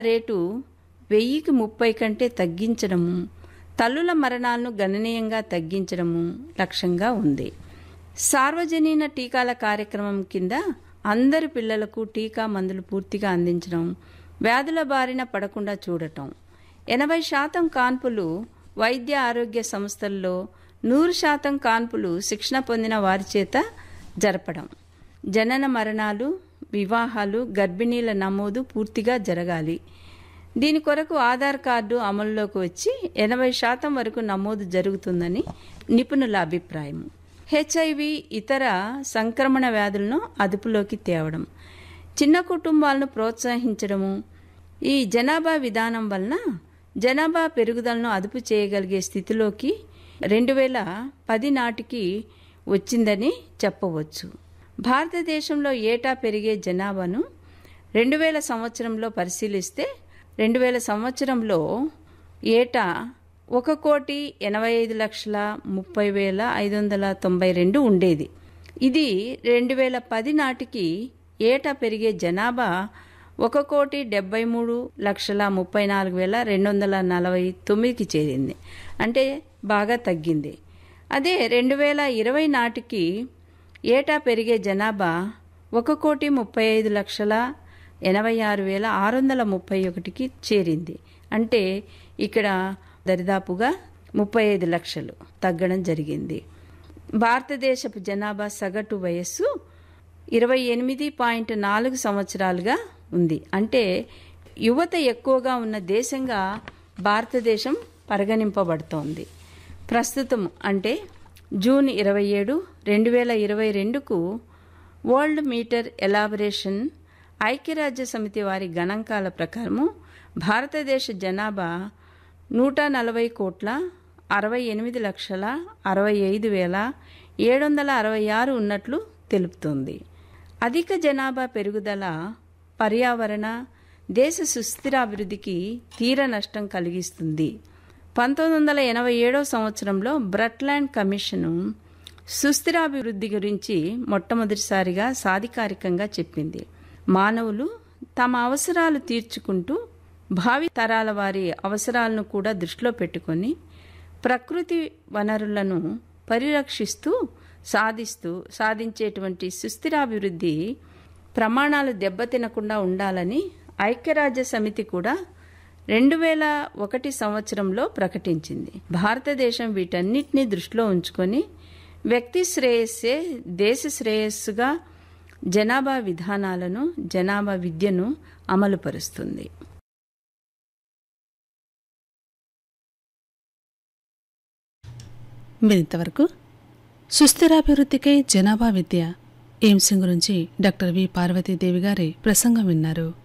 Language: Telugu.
రేటు వెయ్యికి ముప్పై కంటే తగ్గించడము తల్లుల మరణాలను గణనీయంగా తగ్గించడము లక్ష్యంగా ఉంది సార్వజనీన టీకాల కార్యక్రమం కింద అందరి పిల్లలకు టీకా మందులు పూర్తిగా అందించడం వ్యాధుల బారిన పడకుండా చూడటం ఎనభై శాతం కాన్పులు వైద్య ఆరోగ్య సంస్థల్లో నూరు శాతం కాన్పులు శిక్షణ పొందిన వారి చేత జరపడం జనన మరణాలు వివాహాలు గర్భిణీల నమోదు పూర్తిగా జరగాలి దీని కొరకు ఆధార్ కార్డు అమల్లోకి వచ్చి ఎనభై శాతం వరకు నమోదు జరుగుతుందని నిపుణుల అభిప్రాయం హెచ్ఐవి ఇతర సంక్రమణ వ్యాధులను అదుపులోకి తేవడం చిన్న కుటుంబాలను ప్రోత్సహించడము ఈ జనాభా విధానం వలన జనాభా పెరుగుదలను అదుపు చేయగలిగే స్థితిలోకి రెండు వేల పది నాటికి వచ్చిందని చెప్పవచ్చు భారతదేశంలో ఏటా పెరిగే జనాభాను రెండు వేల సంవత్సరంలో పరిశీలిస్తే రెండు వేల సంవత్సరంలో ఏటా ఒక కోటి ఎనభై ఐదు లక్షల ముప్పై వేల ఐదు వందల తొంభై రెండు ఉండేది ఇది రెండు వేల పది నాటికి ఏటా పెరిగే జనాభా ఒక కోటి డెబ్బై మూడు లక్షల ముప్పై నాలుగు వేల రెండు వందల నలభై తొమ్మిదికి చేరింది అంటే బాగా తగ్గింది అదే రెండు వేల ఇరవై నాటికి ఏటా పెరిగే జనాభా ఒక కోటి ముప్పై ఐదు లక్షల ఎనభై ఆరు వేల ఆరు వందల ముప్పై ఒకటికి చేరింది అంటే ఇక్కడ దరిదాపుగా ముప్పై ఐదు లక్షలు తగ్గడం జరిగింది భారతదేశపు జనాభా సగటు వయస్సు ఇరవై ఎనిమిది పాయింట్ నాలుగు సంవత్సరాలుగా ఉంది అంటే యువత ఎక్కువగా ఉన్న దేశంగా భారతదేశం పరిగణింపబడుతోంది ప్రస్తుతం అంటే జూన్ ఇరవై ఏడు రెండు వేల ఇరవై రెండుకు వరల్డ్ మీటర్ ఎలాబరేషన్ ఐక్యరాజ్య సమితి వారి గణాంకాల ప్రకారము భారతదేశ జనాభా నూట నలభై కోట్ల అరవై ఎనిమిది లక్షల అరవై ఐదు వేల ఏడు వందల అరవై ఆరు ఉన్నట్లు తెలుపుతోంది అధిక జనాభా పెరుగుదల పర్యావరణ దేశ సుస్థిరాభివృద్ధికి తీర నష్టం కలిగిస్తుంది పంతొమ్మిది వందల ఎనభై ఏడో సంవత్సరంలో బ్రట్లాండ్ కమిషను సుస్థిరాభివృద్ధి గురించి మొట్టమొదటిసారిగా సాధికారికంగా చెప్పింది మానవులు తమ అవసరాలు తీర్చుకుంటూ భావి తరాల వారి అవసరాలను కూడా దృష్టిలో పెట్టుకొని ప్రకృతి వనరులను పరిరక్షిస్తూ సాధిస్తూ సాధించేటువంటి సుస్థిరాభివృద్ధి ప్రమాణాలు దెబ్బతినకుండా ఉండాలని ఐక్యరాజ్య సమితి కూడా రెండు వేల ఒకటి సంవత్సరంలో ప్రకటించింది భారతదేశం వీటన్నిటిని దృష్టిలో ఉంచుకొని వ్యక్తి శ్రేయస్సే దేశ శ్రేయస్సుగా జనాభా విధానాలను జనాభా విద్యను అమలుపరుస్తుంది మీరింతవరకు సుస్థిరాభివృద్ధికై జనాభా విద్య ఎయిమ్స్ గురించి డాక్టర్ వి పార్వతీదేవి గారి ప్రసంగం విన్నారు